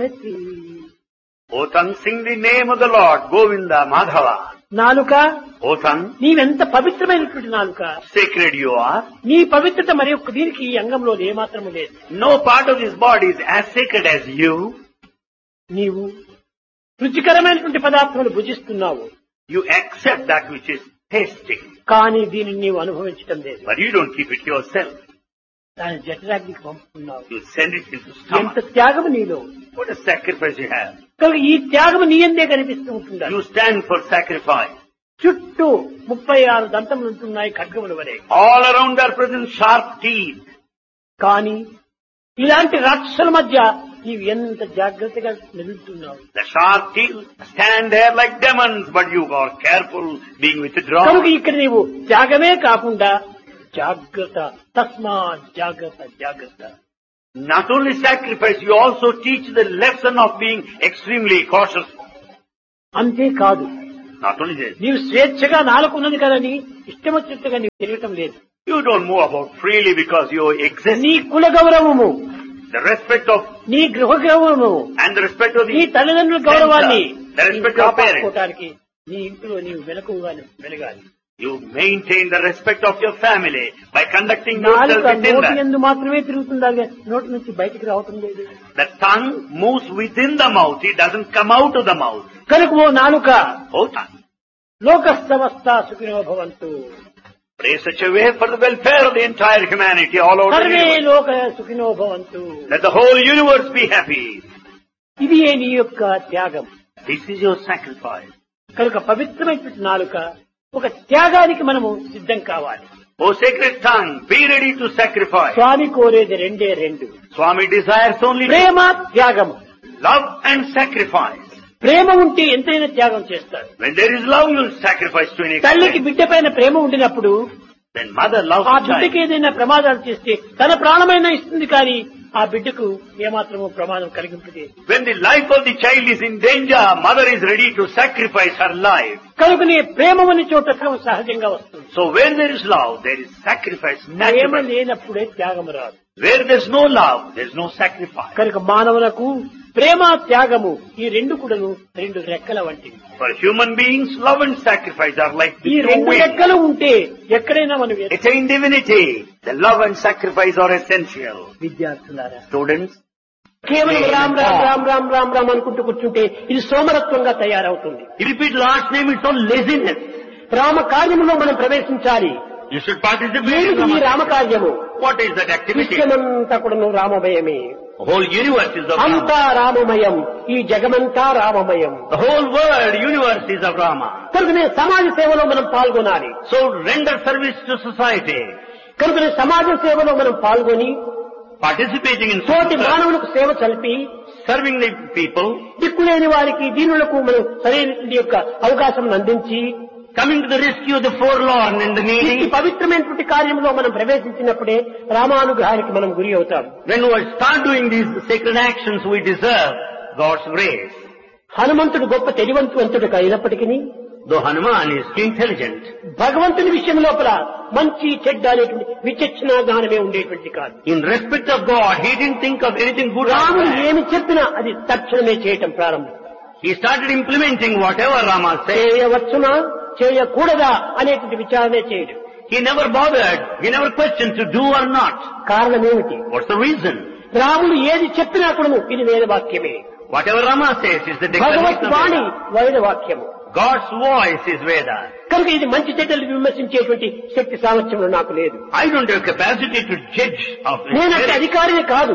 చేసి O tongue, sing the name of the Lord, Govinda, Madhava. నాలుక O tongue, నీవెంత పవిత్రమైనటువంటి నాలుక sacred you are. నీ పవిత్రత మరి ఒక్క దీనికి ఈ అంగంలో ఏమాత్రము లేదు No part of this body is as sacred as you. నీవు రుచికరమైనటువంటి పదార్థములు భుజిస్తున్నావు You accept that which is tasty, కానీ దీనిని నీవు అనుభవించటం లేదు but you don't keep it yourself. దాని జఠరాగ్నికి పంపుతున్నావు You send it into ఎంత stomach. త్యాగము నీలో What a sacrifice you have. కనుక ఈ త్యాగము నీ అందే కనిపిస్తూ ఉంటుందా You stand for sacrifice. చుట్టూ ముప్పై ఆరు దంతములు ఉంటున్నాయి ఖడ్గముల వరే All around are present sharp teeth. కానీ ఇలాంటి రాక్షసుల మధ్య నీవు ఎంత జాగ్రత్తగా మెదులుతున్నావు The sharp teeth stand there like demons, but you are careful being కనుక withdrawn. ఇక్కడ నీవు త్యాగమే కాకుండా జాగ్రత్త తస్మా జాగ్రత్త జాగ్రత్త Not only sacrifice, you also teach the lesson of being extremely cautious. అంతేకాదు Not only this, నీవు స్వేచ్ఛగా నాలుకున్నది కదని ఇష్టం వచ్చినట్టుగా నీవు తిరగటం లేదు you don't move about freely because you exist. నీ కుల గౌరవము The respect of, నీ గృహ గౌరవము and the respect of నీ the, తల్లిదండ్రుల గౌరవాన్ని The నీవు respect of parents. కాపాడుకోవటానికి నీ ఇంట్లో నీవు వెలకుగా వెలగాలి you maintain the respect of your family by conducting yourself నాలుక within నోటి that. ఎందు మాత్రమే తిరుగుతుందా నోటి నుంచి బయటికి రావటం లేదు The tongue moves within the mouth, it doesn't come out of the mouth. కనుక ఓ నాలుక Oh tongue, లోక సమస్త సుఖినో భవంతు pray such a way for the welfare of the entire humanity all over the సర్వే universe. లోక సుఖినో భవంతు Let the whole universe be happy. ఇది నీ యొక్క త్యాగం This is your sacrifice. కనుక పవిత్రమైనటువంటి నాలుక ఒక త్యాగానికి మనము సిద్ధం కావాలి O sacred tongue, be ready to sacrifice. స్వామి కోరేది రెండే రెండు Swami desires only ప్రేమ త్యాగం love and sacrifice. ప్రేమ ఉంటే ఎంతైనా త్యాగం చేస్తాడు When there is love, you'll sacrifice to an తల్లికి extent. బిడ్డ పైన ప్రేమ ఉండినప్పుడు Then mother loves ఆ the బిడ్డకి child. ఏదైనా ప్రమాదాలు చేస్తే తన ప్రాణమైనా ఇస్తుంది కానీ ఆ బిడ్డకు ఏమాత్రమూ ప్రమాదం కలిగి ఉంటుంది When the life of the child is in danger, mother is ready to sacrifice her life. కనుకనే ప్రేమ అని చోట సహజంగా వస్తుంది So where there is love, there is sacrifice Prema naturally. లేనప్పుడే త్యాగం రాదు Where there is no love, there is no sacrifice. కనుక మానవులకు ప్రేమ త్యాగము ఈ రెండు కూడాను రెండు రెక్కల వంటివి For human beings, love and sacrifice are like ఈ the two రెండు wings. రెక్కలు ఉంటే ఎక్కడైనా మనం ఎ- Attain divinity. The love and sacrifice are essential. విద్యార్థులారా Students, కేవలం రామ్ రామ్ రామ్ రామ్ రామ్ రామ్ అనుకుంటూ కూర్చుంటే ఇది సోమరత్వంగా తయారవుతుంది you repeat Lord's name, it's all laziness. Rama కార్యములో మనం ప్రవేశించాలి You should participate in ఏమిటి ఈ Rama- రామ కార్యము What is that activity? విశ్వమంతా కూడాను రామమయమే The whole universe is of Rama. అంతా రామమయం ఈ జగమంతా రామమయం The whole world, universe is of Rama. కనుకనే సమాజ సేవలో మనం పాల్గొనాలి So render service to society. కనుకనే సమాజ సేవలో మనం పాల్గొని Participating in తోటి social మానవులకు సేవ చల్పి serving the people, దిక్కులేని వారికి దీనులకు మనం సరైన యొక్క అవకాశం అందించి coming to the rescue of the forlorn and the ఈ needy. పవిత్రమైనటువంటి కార్యంలో మనం ప్రవేశించినప్పుడే రామానుగ్రహానికి మనం గురి అవుతాం When we start doing these sacred actions, we deserve God's grace. హనుమంతుడు గొప్ప తెలివంతవంతుడు అయినప్పటికీ Though Hanuman is intelligent, భగవంతుని విషయం లోపల మంచి చెడ్డ అనేటువంటి విచక్షణ జ్ఞానమే ఉండేటువంటి కాదు in respect of God, he didn't think of anything good or రాముడు bad. ఏమి చెప్పినా అది తక్షణమే చేయటం ప్రారంభం He started implementing whatever Rama said. చేయవచ్చునా చేయకూడదా అనేటువంటి విచారణే చేయడు He never bothered. He never questioned to do or not. కారణం ఏమిటి What's the reason? రాముడు ఏది చెప్పినా కూడా ఇది వేద వాక్యమే Whatever Rama says is the Bhagwat declaration of Vani Veda. వేద వాక్యము God's voice is Veda. కనుక ఇది మంచి చెడ్డలు విమర్శించేటువంటి శక్తి సామర్థ్యం నాకు లేదు I don't have capacity to judge of it. నేనట్టి అధికారిని కాదు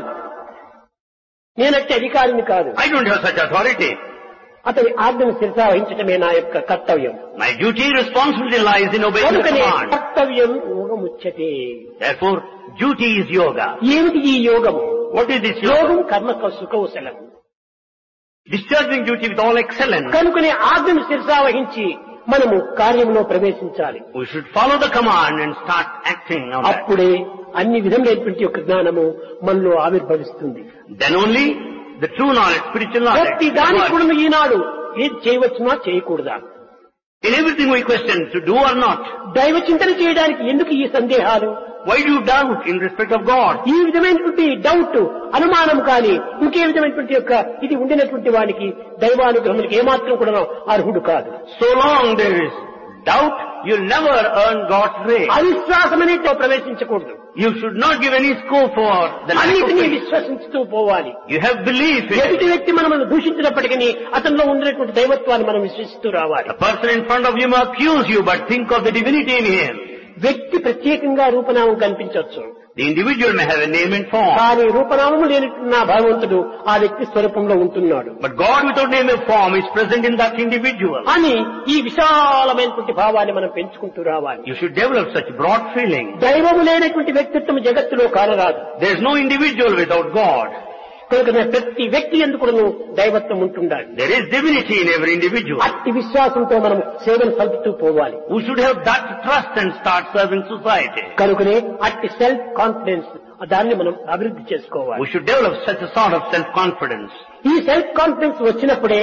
నేనట్టి అధికారిని కాదు I don't have such authority. అతని ఆజ్ఞను శిరసా వహించటమే నా యొక్క కర్తవ్యం My duty responsibility lies in obeying the కనుకనే command. కర్తవ్యం యోగముచ్చతే Therefore, duty is yoga. ఏమిటి ఈ యోగము What is this yoga? యోగం కర్మ సుఖవసలం Discharging duty with all excellence. కనుకనే ఆజ్ఞను శిరసా వహించి మనము కార్యంలో ప్రవేశించాలి We should follow the command and start acting on that. అప్పుడే అన్ని విధములైనటువంటి యొక్క జ్ఞానము మనలో ఆవిర్భవిస్తుంది Then only the true knowledge, spiritual knowledge. ప్రతి దానికి కూడా ఈనాడు ఏది చేయవచ్చునా చేయకూడదా In everything we question to do or not. దైవ చింతన చేయడానికి ఎందుకు ఈ సందేహాలు Why do you doubt in respect of God? ఈ విధమైనటువంటి డౌట్ అనుమానం కానీ ఇంకే విధమైనటువంటి యొక్క ఇది ఉండినటువంటి వానికి దైవానుగ్రహమునికి ఏమాత్రం కూడా అర్హుడు కాదు So long there is doubt, you'll never earn God's grace. అవిశ్వాసమనే ప్రవేశించకూడదు You should not give any scope for the lack of అన్నిటినీ faith. విశ్వసించుతూ పోవాలి You have belief in ఎదుటి it. వ్యక్తి మనల్ని దూషించినప్పటికీ అతనిలో ఉండినటువంటి దైవత్వాన్ని మనం విశ్వసిస్తూ రావాలి The person in front of you may accuse you, but think of the divinity in him. వ్యక్తి ప్రత్యేకంగా రూపనామం కనిపించవచ్చు The individual may have a name and form, కానీ రూపనామము లేనటువంటి నా భగవంతుడు ఆ వ్యక్తి స్వరూపంలో ఉంటున్నాడు but God without name and form is present in that individual. అని ఈ విశాలమైనటువంటి భావాన్ని మనం పెంచుకుంటూ రావాలి You should develop such broad feeling. దైవము లేనటువంటి వ్యక్తిత్వం జగత్తులో కానరాదు There is no individual without God. కనుక ప్రతి వ్యక్తి ఎందుకును దైవత్వం ఉంటుండాలి There is divinity in every individual. అట్టి విశ్వాసంతో మనం సేవలు సల్పుతూ పోవాలి We should have that trust and start serving society. కనుకనే అట్టి సెల్ఫ్ కాన్ఫిడెన్స్ దాన్ని మనం అభివృద్ధి చేసుకోవాలి We should develop such a sort of self-confidence. ఈ సెల్ఫ్ కాన్ఫిడెన్స్ వచ్చినప్పుడే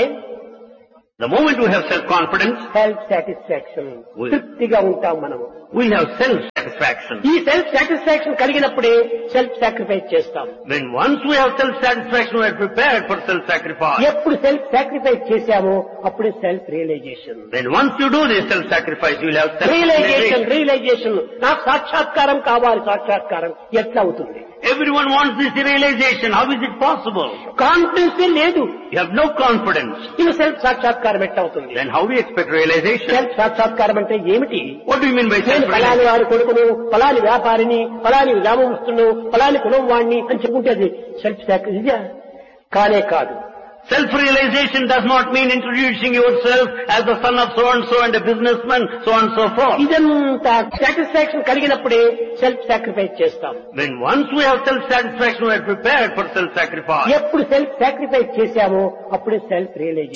The moment we have self-confidence, self satisfaction We- తృప్తిగా ఉంటాం మనము we have self-satisfaction. ఈ సెల్ఫ్ సాటిస్ఫాక్షన్ కలిగినప్పుడే సెల్ఫ్ సాక్రిఫైస్ చేస్తాం When once we have self-satisfaction, we are prepared for self-sacrifice. ఎప్పుడు self sacrifice చేశామో అప్పుడే self realization When once you do this self-sacrifice, you will have realization self-realization. Realization నాకు సాక్షాత్కారం కావాలి సాక్షాత్కారం ఎట్లా అవుతుంది Everyone wants this realization. How is it possible? Confidence లేదు You have no confidence. ఇది సెల్ఫ్ సాక్షాత్కారం ఎట్లా అవుతుంది Then how do you expect realization? Self సాక్షాత్కారం అంటే ఏమిటి What do you mean by నేను ఫలాని self-realization? వారి కొడుకును ఫలాని వ్యాపారిని ఫలాని గ్రామస్తును ఫలాని కులం వాణ్ణి అని చెప్పుకుంటే అది సెల్ఫ్ సాక్రిఫైస్ కానే కాదు Self-realization does not mean introducing yourself as the son of so-and-so and a businessman, so and so forth. ఇదంతా సాటిస్ఫాక్షన్ కలిగినప్పుడే సెల్ఫ్ సాక్రిఫైస్ చేస్తాం When once we have self-satisfaction, we are prepared for self-sacrifice. ఎప్పుడు self sacrifice చేశామో అప్పుడే self realisation